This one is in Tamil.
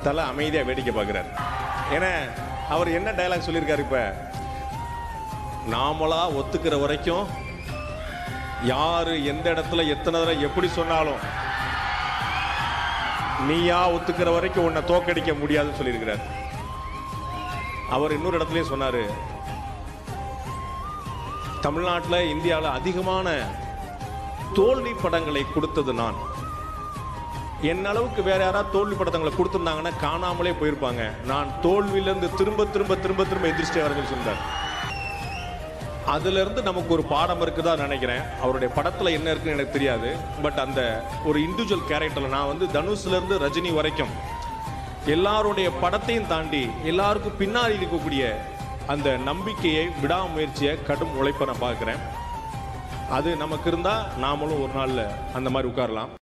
தலை அமைதியாக வேடிக்கை பார்க்குறாரு ஏன்னா அவர் என்ன டயலாக் சொல்லியிருக்காரு இப்போ நாமளா ஒத்துக்கிற வரைக்கும் யாரு எந்த இடத்துல எத்தனை தடவை எப்படி சொன்னாலும் நீயா ஒத்துக்கிற வரைக்கும் உன்னை தோக்கடிக்க முடியாதுன்னு சொல்லியிருக்கிறார் அவர் இன்னொரு இடத்துலயும் சொன்னாரு தமிழ்நாட்டில் இந்தியாவில் அதிகமான தோல்வி படங்களை கொடுத்தது நான் என் அளவுக்கு வேற யாராவது தோல்வி படத்தங்களை கொடுத்துருந்தாங்கன்னா காணாமலே போயிருப்பாங்க நான் தோல்வியிலேருந்து திரும்ப திரும்ப திரும்ப திரும்ப எந்திரிச்சிட்டே வரேன்னு சொன்னார் அதுல இருந்து நமக்கு ஒரு பாடம் இருக்குதா நினைக்கிறேன் அவருடைய படத்துல என்ன இருக்குன்னு எனக்கு தெரியாது பட் அந்த ஒரு இண்டிவிஜுவல் கேரக்டர்ல நான் வந்து தனுஷ்ல இருந்து ரஜினி வரைக்கும் எல்லாருடைய படத்தையும் தாண்டி எல்லாருக்கும் பின்னாடி இருக்கக்கூடிய அந்த நம்பிக்கையை விடாமுயற்சியை கடும் உழைப்பை நான் பார்க்குறேன் அது நமக்கு இருந்தால் நாமளும் ஒரு நாளில் அந்த மாதிரி உட்காரலாம்